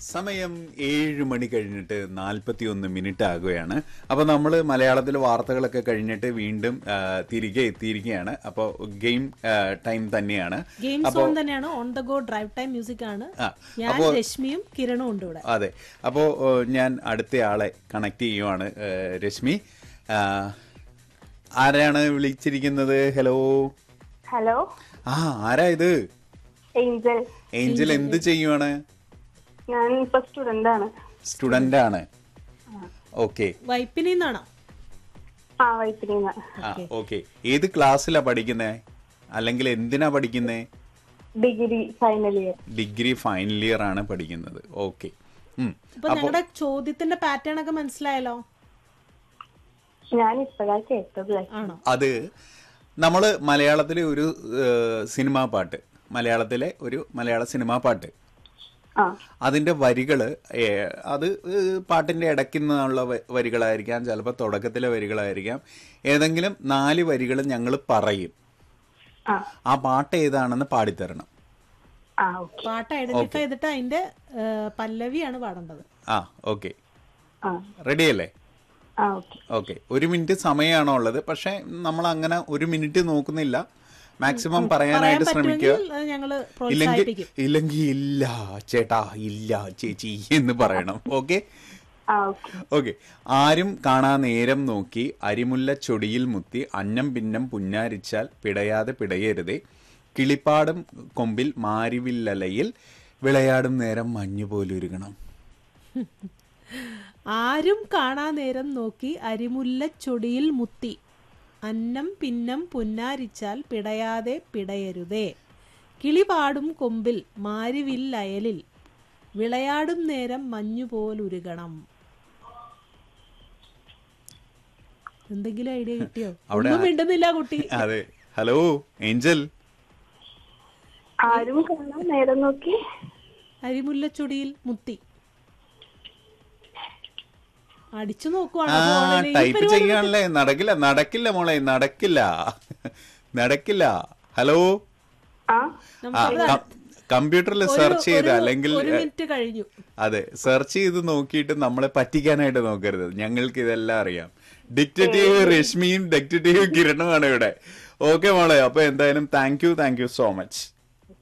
സമയം ഏഴ് മണി കഴിഞ്ഞിട്ട് നാൽപ്പത്തി ഒന്ന് മിനിറ്റ് ആകുകയാണ് അപ്പോൾ നമ്മൾ മലയാളത്തിൽ വാർത്തകളൊക്കെ കഴിഞ്ഞിട്ട് വീണ്ടും ആ, തിരികെ എത്തിയിരിക്കുകയാണ് അപ്പോൾ ഗെയിം ടൈം തന്നെയാണ് ഗെയിം സോൺ തന്നെയാണ് on the go drive time music ആണ് ആ, ഞാൻ രശ്മിയും കിരണും ഉണ്ട് ഇവിടെ അതെ അപ്പോൾ ഞാൻ അടുത്തയാളെ കണക്ട് ചെയ്യുവാണ് ഏ, രശ്മി ആ, ആരാണ് വിളിച്ചിരിക്കുന്നത് ഹലോ ഹലോ ആ ആരാ ഇത് ഏഞ്ചൽ ഏഞ്ചൽ എന്ത് ചെയ്യുവാണ് ഞാൻ ഇപ്പൊ സ്റ്റുഡന്റ് ആണ് സ്റ്റുഡന്റ് ആണ് ഓക്കെ വൈപ്പിനിൽ നിന്നാണോ ആ വൈപ്പിനിന്ന് ആ ഓക്കെ ഏത് ക്ലാസ്സിലാ പഠിക്കുന്നേ അല്ലെങ്കിൽ എന്തിനാ പഠിക്കുന്നേ degree final year degree final year ആണ് പഠിക്കുന്നത് ഓക്കെ ഇപ്പൊ ഞങ്ങളുടെ ചോദ്യത്തിന്റെ പാറ്റേൺ ഒക്കെ മനസ്സിലായല്ലോ ഞാൻ ഇപ്പഴാ കേട്ടത് ആണോ അത് നമ്മൾ മലയാളത്തിലെ ഒരു ഏഹ്, സിനിമാ പാട്ട് മലയാളത്തിലെ ഒരു മലയാള സിനിമാ പാട്ട് ആ അതിന്റെ വരികള് ഏഹ്, അത് ഏഹ്, പാട്ടിന്റെ ഇടയ്ക്ക് നിന്നുള്ള വ- വരികളായിരിക്കാം ചിലപ്പോൾ തുടക്കത്തിലെ വരികളായിരിക്കാം ഏതെങ്കിലും നാല് വരികൾ ഞങ്ങൾ പറയും ആ ആ പാട്ട് ഏതാണെന്ന് പാടിത്തരണം ആ ഓക്കെ പാട്ട് ഐഡന്റിഫൈ ചെയ്തിട്ട് അതിന്റെ ഏ, പല്ലവിയാണ് പാടേണ്ടത് ആ ഓക്കെ ആ റെഡിയല്ലേ ആ ഓക്കെ ഓക്കെ ഒരു മിനിറ്റ് സമയമാണോ ഉള്ളത് പക്ഷെ നമ്മൾ അങ്ങനെ ഒരു മിനിറ്റ് നോക്കുന്നില്ല മാക്സിമം പറയാനായിട്ട് ശ്രമിക്കുക പറ്റുമെങ്കിൽ അത് ഞങ്ങള് ഇല്ലെങ്കിൽ പ്രോത്സാഹിപ്പിക്കും ഇല്ലെങ്കിൽ ഇല്ല ചേട്ടാ ഇല്ല ചേച്ചി എന്ന് പറയണം ഓക്കെ ആ ഓക്കെ ഓക്കെ ആരും കാണാ നേരം നോക്കി അരിമുല്ല ചൊടിയിൽ മുത്തി അന്നം പിന്നം പുന്നാരിച്ചാൽ പിടയാതെ പിടയരുതേ കിളിപ്പാടും കൊമ്പിൽ മാരിവില്ലലയിൽ വിളയാടും നേരം മഞ്ഞു പോലുരുകണം ആരും കാണാ നേരം നോക്കി അരിമുല്ല ചൊടിയിൽ മുത്തി അന്നം പിന്നം പുന്നാരിച്ചാൽ പിടയാതെ പിടയരുതേ കിളിപാടും കൊമ്പിൽ മാരിവില്ലയലിൽ വിളയാടും നേരം മഞ്ഞുപോലുരുകണം എന്തെങ്കിലും ഐഡിയ കിട്ടിയോ അവിടെ ഒന്നും മിണ്ടുന്നില്ല കുട്ടി അതെ ഹലോ ഏഞ്ചൽ ആരും കാണാൻ നേരം നോക്കി അരിമുല്ലച്ചൊടിയിൽ മുത്തി അടിച്ചു ആ നോക്കുവാണ് ടൈപ്പ് ചെയ്യാനല്ലേ നടക്കില്ല നടക്കില്ല മോളെ നടക്കില്ല നടക്കില്ല ഹലോ ആ കമ്പ്യൂട്ടറിൽ സെർച്ച് ചെയ്ത് അല്ലെങ്കിൽ ഒരു മിനിറ്റ് കഴിഞ്ഞു അതെ സെർച്ച് ചെയ്ത് നോക്കിയിട്ട് നമ്മളെ പറ്റിക്കാനായിട്ട് നോക്കരുത് ഞങ്ങൾക്ക് ഇതെല്ലാം അറിയാം ഡിക്റ്റേറ്റീവ് രശ്മിയും ഡിക്റ്റേറ്റീവ് കിരണുമാണ് ഇവിടെ ഓക്കെ മോളെ അപ്പൊ എന്തായാലും thank you thank you so much